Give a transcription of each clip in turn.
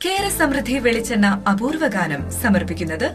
കേര സമൃദ്ധി വെളിച്ചെണ്ണ അപൂർവ ഗാനം സമർപ്പിക്കുന്നത്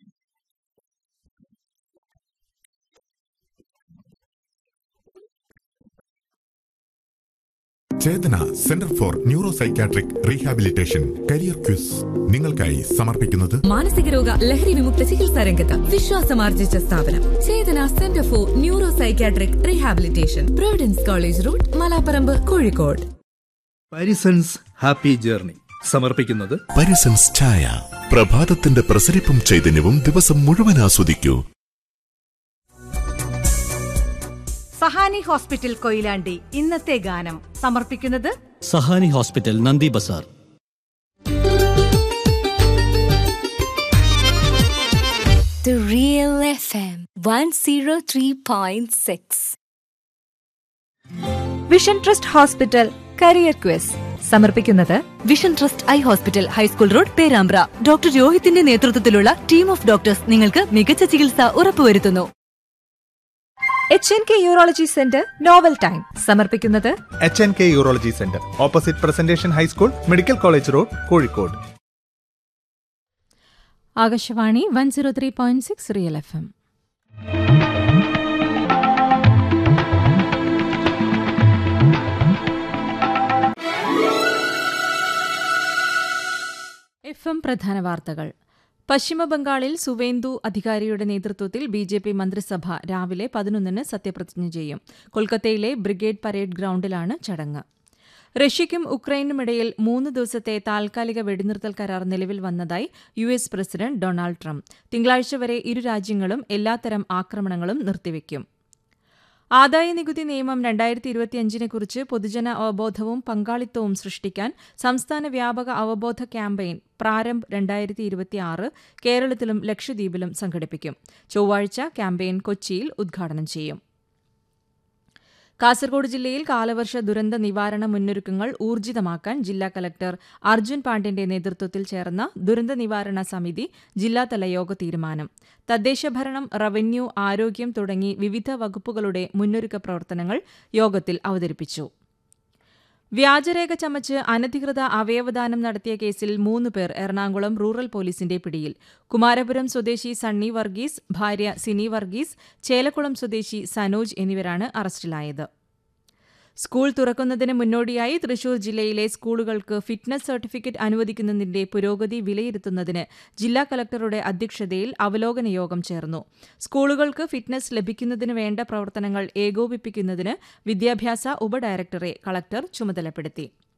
Chetana centre for neuro psychiatric rehabilitation career quiz നിങ്ങൾക്കായി സമർപ്പിക്കുന്നത് മാനസിക രോഗ ലഹരി വിമുക്ത ചികിത്സാ രംഗത്ത് വിശ്വാസമാർജിച്ച സ്ഥാപനം Chetana centre for neuro psychiatric rehabilitation Providence college road Malaparamba Kozhikode Parisons happy journey സമർപ്പിക്കുന്നത് പരിസൻസ് ചായ പ്രഭാതത്തിന്റെ പ്രസരിപ്പും ചൈതന്യവും ദിവസം മുഴുവൻ ആസ്വദിക്കൂ സഹാനി ഹോസ്പിറ്റൽ കൊയിലാണ്ടി ഇന്നത്തെ ഗാനം സമർപ്പിക്കുന്നത് Sahani hospital Nandi bazaar The Real FM 103.6. Vision trust hospital career quiz സമർപ്പിക്കുന്നത് vision trust eye hospital high school road Perambra doctor രോഹിത്തിന്റെ നേതൃത്വത്തിലുള്ള ടീം ഓഫ് ഡോക്ടേഴ്സ് നിങ്ങൾക്ക് മികച്ച ചികിത്സ ഉറപ്പുവരുത്തുന്നു H N K urology centre novel time സമർപ്പിക്കുന്നത് H N K urology centre opposite presentation high school medical college road Kozhikode Akashvani one zero three point six real F M F M പ്രധാന വാർത്തകൾ പശ്ചിമബംഗാളിൽ സുവേന്ദു അധികാരിയുടെ നേതൃത്വത്തിൽ B J P മന്ത്രിസഭ രാവിലെ പതിനൊന്നിന് സത്യപ്രതിജ്ഞ ചെയ്യും കൊൽക്കത്തയിലെ ബ്രിഗേഡ് പരേഡ് ഗ്രൌണ്ടിലാണ് ചടങ്ങ് റഷ്യയ്ക്കും ഉക്രൈനുമിടയിൽ മൂന്ന് ദിവസത്തെ താൽക്കാലിക വെടിനിർത്തൽ കരാർ നിലവിൽ വന്നതായി U S president Donald Trump തിങ്കളാഴ്ച വരെ ഇരു രാജ്യങ്ങളും എല്ലാത്തരം ആക്രമണങ്ങളും നിർത്തിവെക്കും ആദായനികുതി നിയമം രണ്ടായിരത്തി ഇരുപത്തിയഞ്ചിനെ കുറിച്ച് പൊതുജന അവബോധവും പങ്കാളിത്തവും സൃഷ്ടിക്കാൻ സംസ്ഥാന വ്യാപക അവബോധ ക്യാമ്പയിൻ പ്രാരംഭ് രണ്ടായിരത്തി ഇരുപത്തിയാറ് കേരളത്തിലും ലക്ഷദ്വീപിലും സംഘടിപ്പിക്കും ചൊവ്വാഴ്ച ക്യാമ്പയിൻ കൊച്ചിയിൽ ഉദ്ഘാടനം ചെയ്യും കാസർഗോഡ് ജില്ലയിൽ കാലവർഷ ദുരന്ത നിവാരണ മുന്നൊരുക്കങ്ങൾ ഊർജിതമാക്കാൻ ജില്ലാ കലക്ടർ അർജുൻ പാണ്ഡ്യന്റെ നേതൃത്വത്തിൽ ചേർന്ന ദുരന്ത നിവാരണ സമിതി ജില്ലാതല യോഗ തീരുമാനം തദ്ദേശഭരണം റവന്യൂ ആരോഗ്യം തുടങ്ങി വിവിധ വകുപ്പുകളുടെ മുന്നൊരുക്ക പ്രവർത്തനങ്ങൾ യോഗത്തിൽ അവതരിപ്പിച്ചു വ്യാജരേഖ ചമച്ച് അനധികൃത അവയവദാനം നടത്തിയ കേസിൽ മൂന്ന് പേർ എറണാകുളം റൂറൽ പോലീസിന്റെ പിടിയിൽ കുമാരപുരം സ്വദേശി സണ്ണി വർഗീസ് ഭാര്യ സിനി വർഗീസ് ചേലക്കുളം സ്വദേശി സനോജ് എന്നിവരാണ് അറസ്റ്റിലായത് സ്കൂൾ തുറക്കുന്നതിന് മുന്നോടിയായി തൃശൂർ ജില്ലയിലെ സ്കൂളുകൾക്ക് ഫിറ്റ്നസ് സർട്ടിഫിക്കറ്റ് അനുവദിക്കുന്നതിന്റെ പുരോഗതി വിലയിരുത്തുന്നതിന് ജില്ലാ കലക്ടറുടെ അധ്യക്ഷതയിൽ അവലോകന യോഗം ചേർന്നു സ്കൂളുകൾക്ക് ഫിറ്റ്നസ് ലഭിക്കുന്നതിന് വേണ്ട പ്രവർത്തനങ്ങൾ ഏകോപിപ്പിക്കുന്നതിന് വിദ്യാഭ്യാസ ഉപഡയറക്ടറെ കളക്ടർ ചുമതലപ്പെടുത്തി